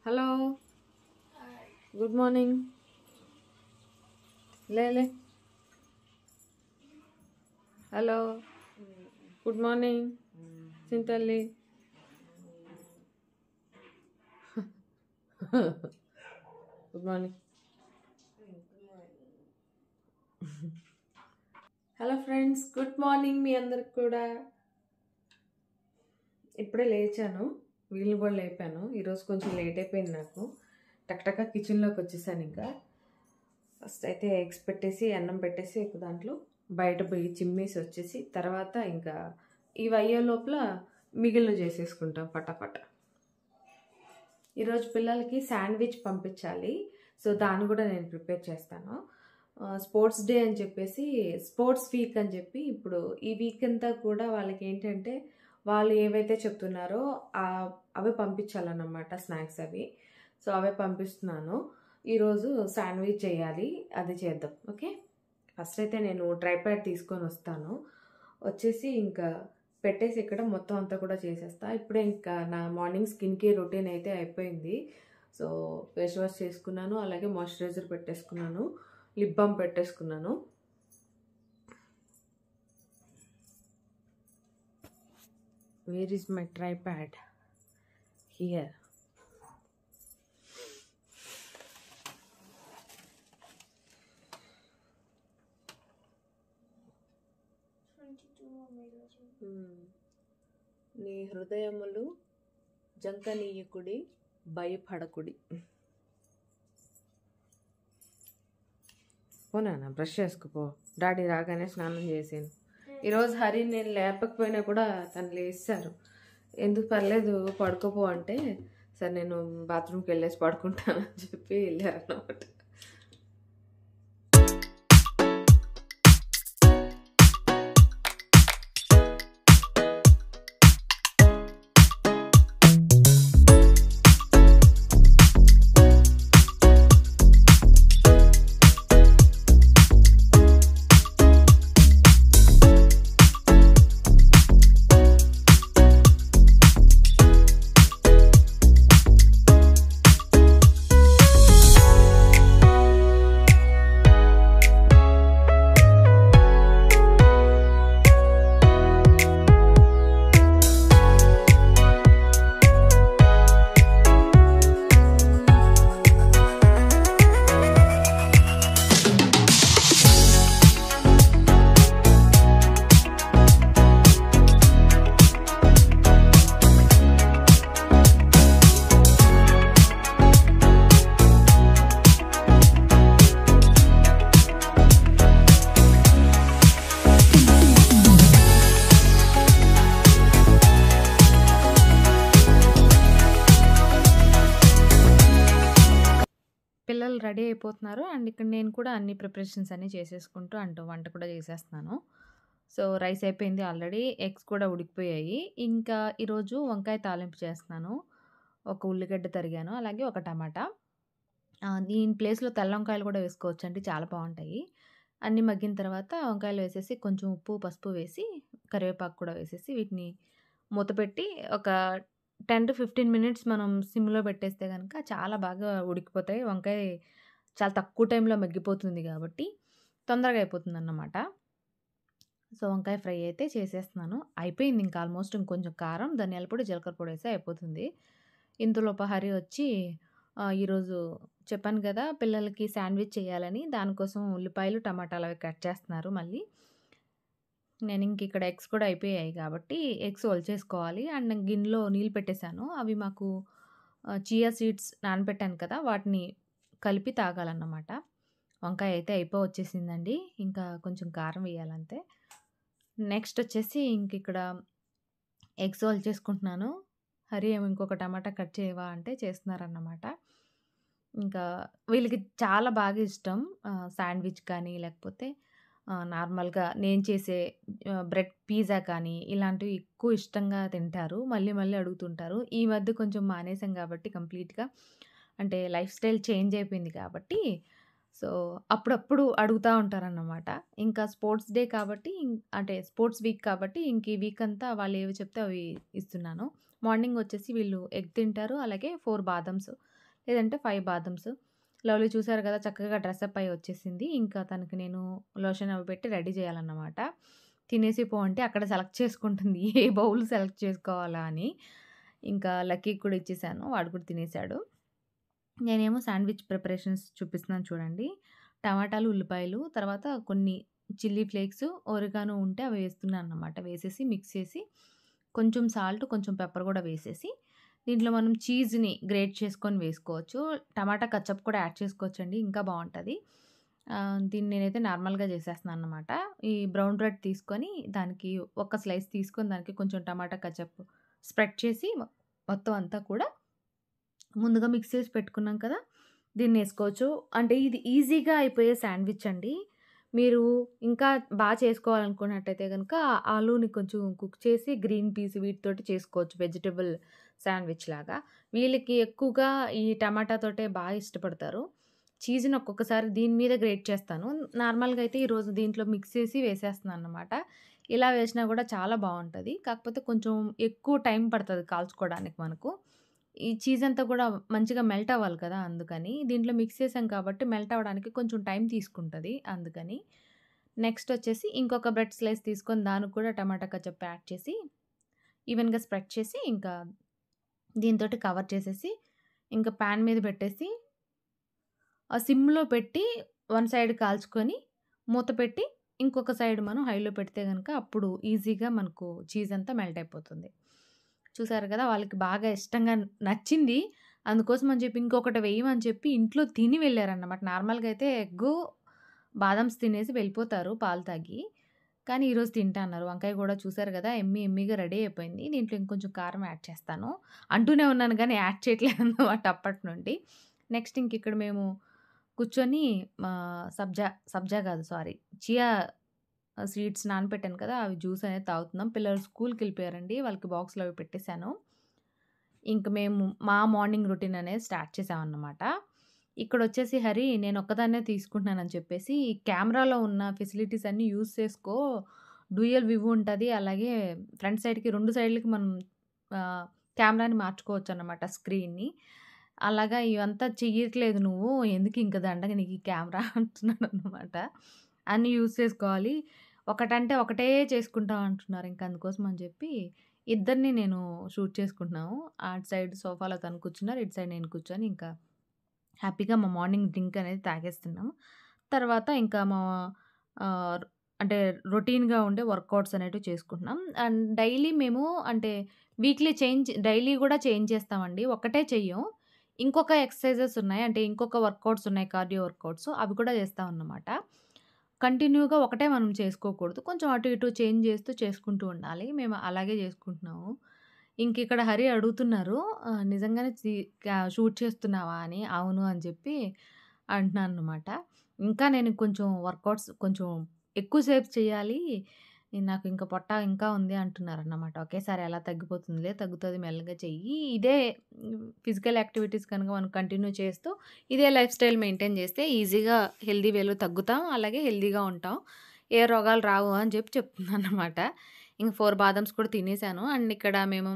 Hello good morning లే లే hello good morning చింతల్లి good morning hello friends good morning మీ అందరికి కూడా ఇప్పుడే లేచాను వీళ్ళు కూడా లేపాను ఈరోజు కొంచెం లేట్ అయిపోయింది నాకు టక్టక కిచెన్లోకి వచ్చేసాను ఇంకా ఫస్ట్ అయితే ఎగ్స్ పెట్టేసి అన్నం పెట్టేసి ఒక దాంట్లో బయట పోయి చిమ్మేసి వచ్చేసి తర్వాత ఇంకా ఇవి అయ్యే లోపల మిగిలిన చేసేసుకుంటాం పటాపట ఈరోజు పిల్లలకి శాండ్విచ్ పంపించాలి సో దాన్ని కూడా నేను ప్రిపేర్ చేస్తాను ఆ, స్పోర్ట్స్ డే అని చెప్పేసి స్పోర్ట్స్ వీక్ అని చెప్పి ఇప్పుడు ఈ వీక్ అంతా కూడా వాళ్ళకి ఏంటంటే వాళ్ళు ఏవైతే చెప్తున్నారో ఆ- అవే పంపించాలన్నమాట స్నాక్స్ అవి సో అవే పంపిస్తున్నాను ఈరోజు శాండ్విచ్ చేయాలి అది చేద్దాం ఓకే ఫస్ట్ అయితే నేను ట్రైప్యాడ్ తీసుకొని వస్తాను వచ్చేసి ఇంకా పెట్టేసి ఇక్కడ మొత్తం అంతా కూడా చేసేస్తా ఇప్పుడే ఇంకా నా మార్నింగ్ స్కిన్ కేర్ రొటీన్ అయితే అయిపోయింది సో ఫేస్ వాష్ చేసుకున్నాను అలాగే మాయిశ్చరైజర్ పెట్టేసుకున్నాను లిప్ బామ్ పెట్టేసుకున్నాను where is my tripod here నీ హృదయములు జంకనీయకుడి భయపడకుడి పోనా బ్రష్ చేసుకుపో డాడీ రాగానే స్నానం చేసాను ఈరోజు హరి నేను లేపకపోయినా కూడా తను లేస్తారు ఎందుకు పర్లేదు పడుకోపో అంటే సరే నేను బాత్రూమ్కి వెళ్ళేసి పడుకుంటానని చెప్పి వెళ్ళారు అన్నమాట పిల్లలు రెడీ అయిపోతున్నారు అండ్ ఇక్కడ నేను కూడా అన్ని ప్రిపరేషన్స్ అన్నీ చేసేసుకుంటూ అంటూ వంట కూడా చేసేస్తున్నాను సో రైస్ అయిపోయింది ఆల్రెడీ ఎగ్స్ కూడా ఉడికిపోయాయి ఇంకా ఈరోజు వంకాయ తాలింపు చేస్తున్నాను ఒక ఉల్లిగడ్డ తరిగాను అలాగే ఒక టమాటా ఆ, దీని ప్లేస్లో తెల్ల వంకాయలు కూడా వేసుకోవచ్చు అండి చాలా బాగుంటాయి అన్నీ మగ్గిన తర్వాత వంకాయలు వేసేసి కొంచెం ఉప్పు పసుపు వేసి కరివేపాకు కూడా వేసేసి వీటిని మూత పెట్టి ఒక టెన్ టు ఫిఫ్టీన్ మినిట్స్ మనం సిమ్లో పెట్టేస్తే కనుక చాలా బాగా ఉడికిపోతాయి వంకాయ చాలా తక్కువ టైంలో మగ్గిపోతుంది కాబట్టి తొందరగా అయిపోతుంది అన్నమాట సో వంకాయ ఫ్రై అయితే చేసేస్తున్నాను అయిపోయింది ఇంకా ఆల్మోస్ట్ ఇంకొంచెం కారం ధనియాల పొడి జీలకర్ర పొడి వేస్తే అయిపోతుంది ఇందులో హరి వచ్చి ఆ, ఈరోజు చెప్పాను కదా పిల్లలకి శాండ్విచ్ చేయాలని దానికోసం ఉల్లిపాయలు టమాటాలు అవి కట్ చేస్తున్నారు మళ్ళీ నేను ఇంక ఇక్కడ ఎగ్స్ కూడా అయిపోయాయి కాబట్టి ఎగ్స్ చేసుకోవాలి అండ్ నేను గిన్నెలో నీళ్ళు పెట్టేశాను అవి మాకు చియా సీడ్స్ నానబెట్టాను కదా వాటిని కలిపి తాగాలన్నమాట వంకాయ అయితే అయిపో వచ్చేసిందండి ఇంకా కొంచెం కారం వేయాలంతే నెక్స్ట్ వచ్చేసి ఇంక ఇక్కడ ఎగ్స్ చేసుకుంటున్నాను హరి ఏమో ఇంకొక టమాటా కట్ చేయవా అంటే చేస్తున్నారన్నమాట ఇంకా వీళ్ళకి చాలా బాగా ఇష్టం ఆ, శాండ్విచ్ కానీ లేకపోతే ఆ, నార్మల్గా నేను చేసే ఆ, బ్రెడ్ పిజ్జా కానీ ఇలాంటివి ఎక్కువ ఇష్టంగా తింటారు మళ్ళీ మళ్ళీ అడుగుతుంటారు ఈ మధ్య కొంచెం మానేసాం కాబట్టి కంప్లీట్గా అంటే లైఫ్ స్టైల్ చేంజ్ అయిపోయింది కాబట్టి సో అప్పుడప్పుడు అడుగుతూ ఉంటారన్నమాట ఇంకా స్పోర్ట్స్ డే కాబట్టి ఇం- అంటే స్పోర్ట్స్ వీక్ కాబట్టి ఇంక ఈ వీక్ అంతా వాళ్ళు ఏవి చెప్తే అవి ఇస్తున్నాను మార్నింగ్ వచ్చేసి వీళ్ళు ఎగ్ తింటారు. అలాగే 4 బాదమ్స్ లేదంటే 5 బాదమ్స్. లవ్లీ చూసారు కదా! చక్కగా డ్రెసప్ అయ్యి వచ్చేసింది. ఇంకా తనకి నేను లోషన్ అవి పెట్టి రెడీ చేయాలన్నమాట. తినేసి పో అంటే అక్కడ సెలెక్ట్ చేసుకుంటుంది. ఏ బౌల్ సెలెక్ట్ చేసుకోవాలా అని. ఇంకా లక్కీకి కూడా ఇచ్చేసాను. వాడు కూడా తినేసాడు. నేనేమో శాండ్‌విచ్ ప్రిపరేషన్స్ చూపిస్తున్నాను చూడండి. టమాటాలు, ఉల్లిపాయలు తర్వాత కొన్ని చిల్లీ ఫ్లేక్స్, ఒరిగానో ఉంటే అవి వేస్తున్నానన్నమాట. వేసేసి మిక్స్ చేసి కొంచెం సాల్ట్, కొంచెం పెప్పర్ కూడా వేసేసి దీంట్లో మనం చీజ్‌ని గ్రేట్ చేసుకొని వేసుకోవచ్చు. టమాటా కచప్ కూడా యాడ్ చేసుకోవచ్చండి. ఇంకా బావుంటది. ఆహ్, దీన్ని నేనైతే నార్మల్‌గా చేసేస్తున్నానన్నమాట. ఈ బ్రౌన్ బ్రెడ్ తీసుకొని దానికి ఒక స్లైస్ తీసుకొని దానికి కొంచెం టమాటా కచప్ స్ప్రెడ్ చేసి మొ మొత్తం అంతా కూడా ముందుగా మిక్స్ చేసి పెట్టుకున్నాం కదా! దీన్నేసుకోవచ్చు. అంటే ఇది ఈజీగా అయిపోయే శాండ్‌విచ్ అండి. మీరు ఇంకా బా చేసుకోవాలనుకున్నట్టయితే గనుక ఆలూని కొంచెం కుక్ చేసి గ్రీన్ పీస్ వీటితోటి చేసుకోవచ్చు. వెజిటబుల్ శాండ్‌విచ్ లాగా. వీళ్ళకి ఎక్కువగా ఈ టమాటా తోటే బా ఇష్టపడతారు. చీజ్‌ని ఒక్కొక్కసారి దీని మీద గ్రేట్ చేస్తాను. నార్మల్‌గా అయితే ఈరోజు దీంట్లో మిక్స్ చేసి వేసేస్తున్నానన్నమాట. ఇలా వేసినా కూడా చాలా బావుంటది. కాకపోతే కొంచెం ఎక్కువ టైం పడతది కాల్చుకోవడానికి మనకు. ఈ చీజ్ అంతా కూడా మంచిగా మెల్ట్ అవ్వాలి కదా! అందుకని. దీంట్లో మిక్స్ చేసాం కాబట్టి మెల్ట్ అవ్వడానికి కొంచెం టైం తీసుకుంటది అందుకని. నెక్స్ట్ వచ్చేసి ఇంకొక బ్రెడ్ స్లైస్ తీసుకొని దానికి కూడా టమాటా కచప్ యాడ్ చేసి ఈవెన్‌గా స్ప్రెడ్ చేసి ఇంకా దీనితోటి కవర్ చేసేసి ఇంకా పాన్ మీద పెట్టేసి ఆ సిమ్‌లో పెట్టి వన్ సైడ్ కాల్చుకొని మూత పెట్టి ఇంకొక సైడ్ మనం హైలో పెడితే గనుక అప్పుడు ఈజీగా మనకు చీజ్ అంతా మెల్ట్ అయిపోతుంది. చూసారు కదా! వాళ్ళకి బాగా ఇష్టంగా నచ్చింది. అందుకోసం అని చెప్పి ఇంకొకటి వేయమని చెప్పి ఇంట్లో తిని వెళ్లారన్నమాట. నార్మల్‌గా అయితే ఎగ్గు, బాదామ్స్ తినేసి వెళ్ళిపోతారు పాలు తాగి. కానీ ఈరోజు తింటా అన్నారు. వంకాయ కూడా చూసారు కదా! యమ్మీ యమ్మీగా రెడీ అయిపోయింది. దీంట్లో ఇంకొంచెం కారం యాడ్ చేస్తాను. అంటూనే ఉన్నాను గానీ యాడ్ చేయట్లేదన్నమాట అప్పటి నుండి. నెక్స్ట్ ఇంక ఇక్కడ మేము కూర్చొని ఆహ్, సబ్జా సబ్జా కాదు సారీ చియా సీడ్స్ నానబెట్టాను కదా! అవి జ్యూస్ అనేది తాగుతున్నాం. పిల్లలు స్కూల్‌కెళ్ళిపోయారండి. వాళ్ళకి బాక్స్‌లో అవి పెట్టేసాను. ఇంక మేము మా మార్నింగ్ రొటీన్ అనేది స్టార్ట్ చేసామన్నమాట. ఇక్కడొచ్చేసి హరి నేనొక్కదాన్నే తీసుకుంటున్నానని చెప్పేసి కెమెరాలో ఉన్న ఫెసిలిటీస్ అన్నీ యూజ్ చేసుకో. డ్యూయల్ వ్యూ ఉంటది. అలాగే ఫ్రంట్ సైడ్‌కి 2 సైడ్‌లకి మనం ఆహ్, కెమెరాని మార్చుకోవచ్చన్నమాట స్క్రీన్‌ని. అలాగా ఇవంతా చెయ్యట్లేదు నువ్వు. ఎందుకు ఇంక దండగ నీకు ఈ కెమెరా అంటున్నాడన్నమాట. అన్నీ యూజ్ చేసుకోవాలి. ఒకటంటే ఒకటే చేసుకుంటాం అంటున్నారు. ఇంక అందుకోసం అని చెప్పి ఇద్దరిని నేను షూట్ చేసుకుంటున్నాము. అటు సైడ్ సోఫాలో తను కూర్చున్నారు. ఇటు సైడ్ నేను కూర్చొని ఇంకా హ్యాపీగా మా మార్నింగ్ డ్రింక్ అనేది తాగేస్తున్నాము. తర్వాత ఇంకా మా ఆహ్, అంటే రొటీన్‌గా ఉండే వర్కౌట్స్ అనేటివి చేసుకుంటున్నాం. అండ్ డైలీ మేము అంటే వీక్లీ చేంజ్ డైలీ కూడా చేంజ్ చేస్తామండి. ఒకటే చెయ్యం. ఇంకొక ఎక్సర్‌సైజెస్ ఉన్నాయి. అంటే ఇంకొక వర్కౌట్స్ ఉన్నాయి. కార్డియో వర్కౌట్స్ అవి కూడా చేస్తామన్నమాట. కంటిన్యూగా ఒకటే మనం చేసుకోకూడదు. కొంచెం అటు ఇటు చేంజ్ చేస్తూ చేసుకుంటూ ఉండాలి. మేము అలాగే చేసుకుంటున్నాము. ఇంకిక్కడ హరి అడుగుతున్నారు. ఆహ్, నిజంగానే చి క షూట్ చేస్తున్నావా అని. అవును అని చెప్పి అంటున్నానన్నమాట. ఇంకా నేను కొంచెం వర్కౌట్స్ కొంచెం ఎక్కువ సేపు చేయాలి. నాకు ఇంకా పొట్ట ఇంకా ఉంది అంటున్నారన్నమాట. ఒకేసారి ఎలా తగ్గిపోతుందిలే తగ్గుతది మెల్లగా చెయ్యి. ఇదే ఫిజికల్ యాక్టివిటీస్ కనుక మనం కంటిన్యూ చేస్తూ ఇదే లైఫ్ స్టైల్ మెయింటైన్ చేస్తే ఈజీగా హెల్తీ వేలో తగ్గుతాం. అలాగే హెల్తీగా ఉంటాం. ఏ రోగాలు రావు అని చెప్పి చెప్తున్నానన్నమాట. ఇంక 4 బాదామ్స్ కూడా తినేసాను. అండ్ ఇక్కడ మేము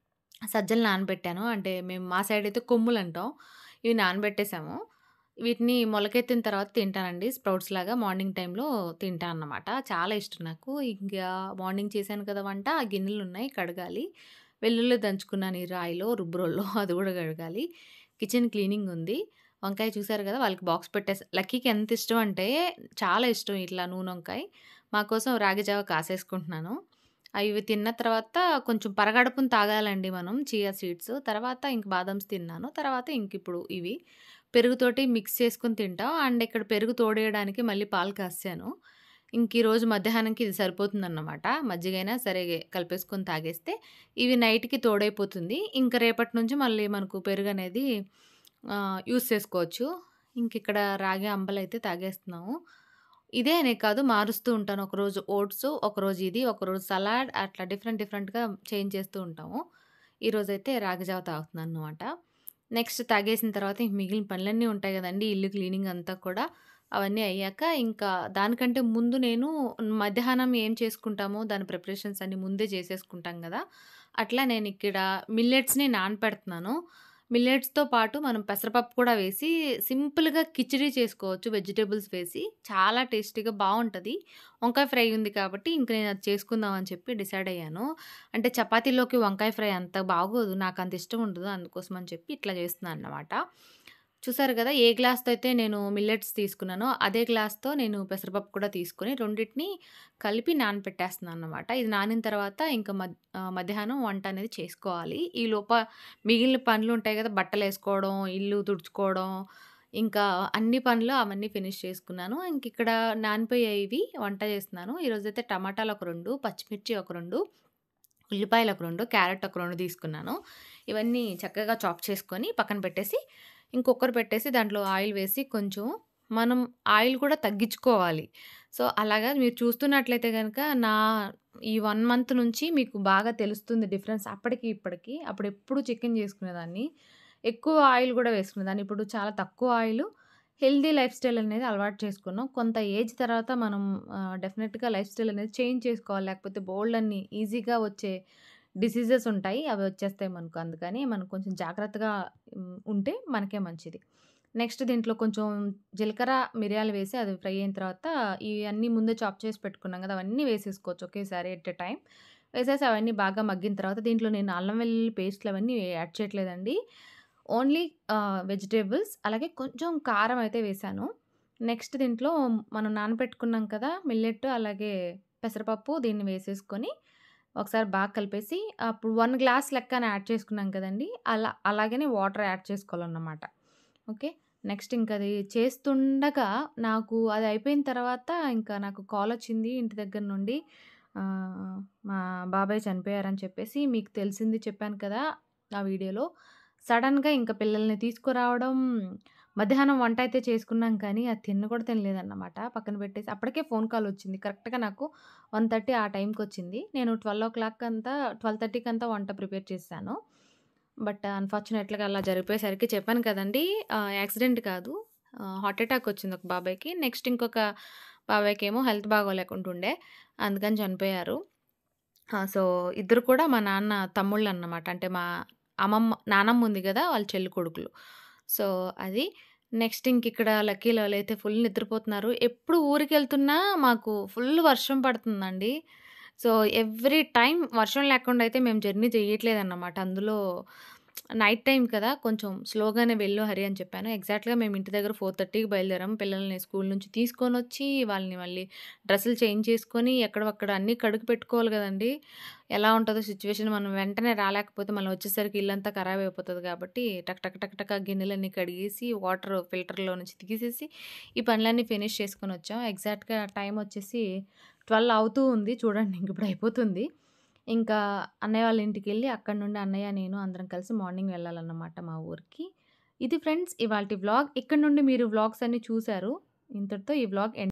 సజ్జలు నానబెట్టాను. అంటే మేము మా సైడ్ అయితే కొమ్ములంటాం. ఇవి నానబెట్టేసాము. వీటిని మొలకెత్తిన తర్వాత తింటానండి. స్ప్రౌట్స్ లాగా మార్నింగ్ టైమ్‌లో తింటా అన్నమాట. చాలా ఇష్టం నాకు. ఇంకా మార్నింగ్ చేశాను కదా వంట. ఆ గిన్నెలున్నాయి కడగాలి. వెల్లుల్లి దంచుకున్నాను ఈ రాయిలో, రుబ్బురోల్లో అది కూడా కడగాలి. కిచెన్ క్లీనింగ్ ఉంది. వంకాయ చూసారు కదా! వాళ్ళకి బాక్స్ పెట్టేసా. లక్కీకి ఎంత ఇష్టం అంటే చాలా ఇష్టం ఇట్లా నూనొంకాయ. మా కోసం రాగి జావ కాసేసుకుంటున్నాను. అవి తిన్న తర్వాత కొంచెం పరగడుపున తాగాలండి మనం చియా సీడ్స్. తర్వాత ఇంక బాదామ్స్ తిన్నాను. తర్వాత ఇంకిప్పుడు ఇవి. పెరుగుతోటి మిక్స్ చేసుకొని తింటాం. అండ్ ఇక్కడ పెరుగు తోడేయడానికి మళ్ళీ పాలు కాసాను. ఇంక ఈరోజు మధ్యాహ్నంకి ఇది సరిపోతుందన్నమాట. మజ్జిగైనా సరే కలిపేసుకొని తాగేస్తే ఇవి నైట్‌కి తోడైపోతుంది. ఇంక రేపటి నుంచి మళ్ళీ మనకు పెరుగనేది ఆహ్, యూజ్ చేసుకోవచ్చు. ఇంకిక్కడ రాగి అంబలైతే తాగేస్తున్నాము. ఇదే అనే కాదు మారుస్తూ ఉంటాను. ఒకరోజు ఓట్స్, ఒకరోజు ఇది, ఒకరోజు సలాడ్ అట్లా డిఫరెంట్ డిఫరెంట్‌గా చేంజ్ చేస్తూ ఉంటాము. ఈరోజైతే రాగి జావ తాగుతున్నానన్నమాట. నెక్స్ట్ తాగేసిన తర్వాత ఇంక మిగిలిన పనులన్నీ ఉంటాయి కదండీ! ఇల్లు క్లీనింగ్ అంతా కూడా. అవన్నీ అయ్యాక ఇంకా దానికంటే ముందు నేను మధ్యాహ్నం ఏం చేసుకుంటామో దాని ప్రిపరేషన్స్ అన్నీ ముందే చేసేసుకుంటాం గదా! అట్లా నేనిక్కడ మిల్లెట్స్‌ని నానపెడుతున్నాను. మిల్లెట్స్‌తో పాటు మనం పెసరపప్పు కూడా వేసి సింపుల్‌గా కిచిడీ చేసుకోవచ్చు వెజిటబుల్స్ వేసి. చాలా టేస్టీగా బావుంటది. వంకాయ ఫ్రై ఉంది కాబట్టి ఇంక నేనది చేసుకుందాం అని చెప్పి డిసైడ్ అయ్యాను. అంటే చపాతీలోకి వంకాయ ఫ్రై అంత బాగోదు. నాకంత ఇష్టం ఉండదు. అందుకోసం అని చెప్పి ఇట్లా చేస్తున్నానన్నమాట. చూసారు గదా! ఏ గ్లాస్‌తో అయితే నేను మిల్లెట్స్ తీసుకున్నానో అదే గ్లాస్‌తో నేను పెసరపప్పు కూడా తీసుకొని రెండిటిని కలిపి నానపెట్టేస్తున్నానన్నమాట. ఇది నానిన తర్వాత ఇంక మద్ ఆహ్, మధ్యాహ్నం వంట అనేది చేసుకోవాలి. ఈ లోప మిగిలిన పనులుంటాయి గదా! బట్టలేసుకోవడం, ఇల్లు తుడుచుకోవడం, ఇంకా అన్ని పనులు అవన్నీ ఫినిష్ చేసుకున్నాను. ఇంకిక్కడ నానిపోయాయివి వంట చేస్తున్నాను. ఈరోజైతే టమాటాలు ఒక 2, పచ్చిమిర్చి ఒక 2, ఉల్లిపాయలు ఒక 2, క్యారెట్ ఒక 2 తీసుకున్నాను. ఇవన్నీ చక్కగా చాప్ చేసుకొని పక్కన పెట్టేసి ఇంకొకరు పెట్టేసి దాంట్లో ఆయిల్ వేసి కొంచెం మనం ఆయిల్ కూడా తగ్గించుకోవాలి. సో, అలాగా మీరు చూస్తున్నట్లయితే గనక నా ఈ 1 మంత్ నుంచి మీకు బాగా తెలుస్తుంది డిఫరెన్స్ అప్పటికి, ఇప్పటికి. అప్పుడెప్పుడు చికెన్ చేసుకునేదాన్ని. ఎక్కువ ఆయిల్ గూడా వేసుకునేదాన్ని. ఇప్పుడు చాలా తక్కువ ఆయిలు, హెల్తీ లైఫ్ స్టైల్ అనేది అలవాటు చేసుకున్నాం. కొంత ఏజ్ తర్వాత మనం ఆహ్, డెఫినిట్‌గా లైఫ్ స్టైల్ అనేది చేంజ్ చేసుకోవాలి. లేకపోతే బోలెడన్ని ఈజీగా వచ్చే డిసీజెస్ ఉంటాయి. అవి వచ్చేస్తాయి మనకు. అందుకని మనం కొంచెం జాగ్రత్తగా హ్మ్, ఉంటే మనకే మంచిది. నెక్స్ట్ దీంట్లో కొంచెం జీలకర్ర, మిరియాలు వేసి అది ఫ్రై అయిన తర్వాత ఇయన్నీ ముందే చాప్ చేసి పెట్టుకున్నాం గదా! అవన్నీ వేసేసుకోవచ్చు ఒకేసారి ఎట్ ఎ టైమ్. వేసేసి అవన్నీ బాగా మగ్గిన తర్వాత దీంట్లో నేను అల్లం వెల్లుల్లి పేస్టులు అవన్నీ యాడ్ చేయట్లేదండి. ఓన్లీ ఆహ్, వెజిటబుల్స్ అలాగే కొంచెం కారం అయితే వేశాను. నెక్స్ట్ దీంట్లో మనం నానబెట్టుకున్నాం కదా! మిల్లెట్ అలాగే పెసరపప్పు దీన్ని వేసేసుకొని ఒకసారి బాగా కలిపేసి అప్పుడు 1 గ్లాస్ లెక్కన యాడ్ చేసుకున్నాం కదండీ! అలా అలాగనే వాటర్ యాడ్ చేసుకోవాలన్నమాట. ఓకే. నెక్స్ట్ ఇంకది చేస్తుండగా నాకు అది అయిపోయిన తర్వాత ఇంకా నాకు కాలొచ్చింది ఇంటి దగ్గర నుండి. ఆహ్, మా బాబాయ్ చనిపోయారని చెప్పేసి మీకు తెలిసింది చెప్పాను కదా! ఆ వీడియోలో. సడెన్‌గా ఇంక పిల్లల్ని తీసుకురావడం, మధ్యాహ్నం వంట అయితే చేసుకున్నాం కానీ అది తిన్న కూడా తినలేదన్నమాట. పక్కన పెట్టేసి అప్పటికే ఫోన్ కాల్ వచ్చింది. కరెక్ట్‌గా నాకు 1:30 ఆ టైంకొచ్చింది. నేను 12:00 అంతా 12:30కి అంతా వంట ప్రిపేర్ చేశాను. బట్ అన్‌ఫార్చునేట్‌గా అలా జరిగిపోయేసరికి చెప్పాను కదండీ! ఆహ్, యాక్సిడెంట్ కాదు. ఆహ్, హార్ట్ అటాక్ వచ్చింది ఒక బాబాయ్‌కి. నెక్స్ట్ ఇంకొక బాబాయ్‌కేమో హెల్త్ బాగోలేకుంటుండే. అందుకని చనిపోయారు. ఆ! సో, ఇద్దరు కూడా మా నాన్న తమ్ముళ్ళన్నమాట. అంటే మా అమ్మమ్మ నానమ్మ ఉంది గదా! వాళ్ళ చెల్లి కొడుకులు. సో, అది. నెక్స్ట్ ఇంకిక్కడ లక్కీలో అయితే ఫుల్ నిద్రపోతున్నారు. ఎప్పుడు ఊరికెళ్తున్నా మాకు ఫుల్ వర్షం పడుతుందండి. సో, ఎవ్రీ టైమ్ వర్షం లేకుండా అయితే మేము జర్నీ చేయట్లేదన్నమాట. అందులో నైట్ టైమ్ కదా! కొంచెం స్లోగానే వెళ్ళు హరి అని చెప్పాను. ఎగ్జాక్ట్‌గా మేము ఇంటి దగ్గర 4:30కి బయలుదేరాం. పిల్లల్ని స్కూల్ నుంచి తీసుకొనొచ్చి, వాళ్ళని మళ్ళీ డ్రెస్సులు చేంజ్ చేసుకొని, ఎక్కడివక్కడ అన్నీ కడిగి పెట్టుకోవాలి గదండీ! ఎలా ఉంటదో సిట్యుయేషన్ మనం వెంటనే రాలేకపోతే మళ్ళీ వచ్చేసరికి ఇల్లంతా ఖరాబ్ అయిపోతది కాబట్టి టక్ టక్ టక్ టక గిన్నెలన్నీ కడిగేసి, వాటర్ ఫిల్టర్‌లో నుంచి తీసేసి, ఈ పనులన్నీ ఫినిష్ చేసుకొనొచ్చాం. ఎగ్జాక్ట్‌గా టైమ్ వచ్చేసి 12 అవుతూ ఉంది. చూడండి ఇంకిప్పుడు అయిపోతుంది. ఇంకా అన్నయ్య వాళ్ళ ఇంటికెళ్ళి అక్కడి నుండి అన్నయ్య, నేను అందరం కలిసి మార్నింగ్ వెళ్ళాలన్నమాట మా ఊరికి. ఇది ఫ్రెండ్స్ ఇవాల్టి వ్లాగ్. ఇక్కడి నుండి మీరు వ్లాగ్స్ అన్నీ చూసారు. ఇంతటితో ఈ వ్లాగ్ ఎండ్